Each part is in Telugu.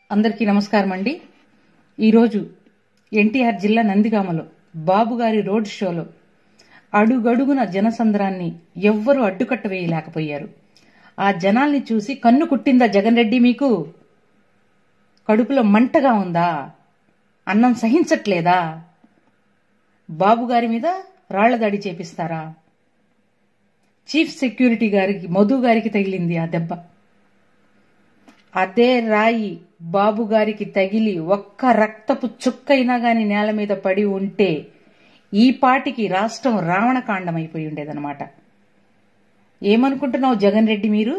అందరికీ నమస్కారం అండి ఈరోజు ఎన్టీఆర్ జిల్లా నందిగామలో బాబు గారి రోడ్ షోలో అడుగడుగున జనసంద్రాన్ని ఎవ్వరూ అడ్డుకట్ట వేయలేకపోయారు ఆ జనాల్ని చూసి కన్ను కుట్టిందా జగన్ రెడ్డి మీకు కడుపులో మంటగా ఉందా అన్నం సహించట్లేదా బాబు గారి మీద రాళ్ల దాడి చేపిస్తారా చీఫ్ సెక్యూరిటీ గారికి మధు గారికి తగిలింది ఆ దెబ్బ అదే రాయి బాబు గారికి తగిలి ఒక్క రక్తపు చుక్కైనా గాని నేల మీద పడి ఉంటే ఈ పాటికి రాష్ట్రం రావణకాండం అయిపోయి ఉండేదన్నమాట ఏమనుకుంటున్నావు జగన్ రెడ్డి మీరు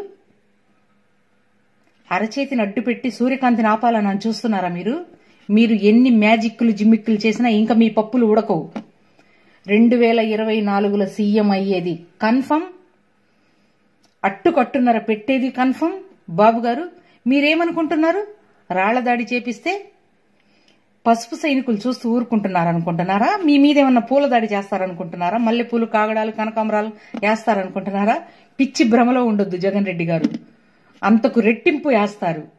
అరచేతిని అడ్డు పెట్టి సూర్యకాంతిని ఆపాలని అని చూస్తున్నారా మీరు మీరు ఎన్ని మ్యాజిక్లు జిమ్మిక్కులు చేసినా ఇంకా మీ పప్పులు ఉడకవు రెండు వేల ఇరవై నాలుగులో సీఎం అయ్యేది కన్ఫర్మ్ అట్టుకట్టున్నర పెట్టేది కన్ఫర్మ్ బాబు గారు మీరేమనుకుంటున్నారు రాళ్ల దాడి చేపిస్తే పసుపు సైనికులు చూస్తూ ఊరుకుంటున్నారు అనుకుంటున్నారా మీ మీద ఏమన్నా పూల దాడి చేస్తారనుకుంటున్నారా మల్లెపూలు కాగడాలు కనకాంబరాలు వేస్తారనుకుంటున్నారా పిచ్చి భ్రమలో ఉండొద్దు జగన్ రెడ్డి గారు అంతకు రెట్టింపు వేస్తారు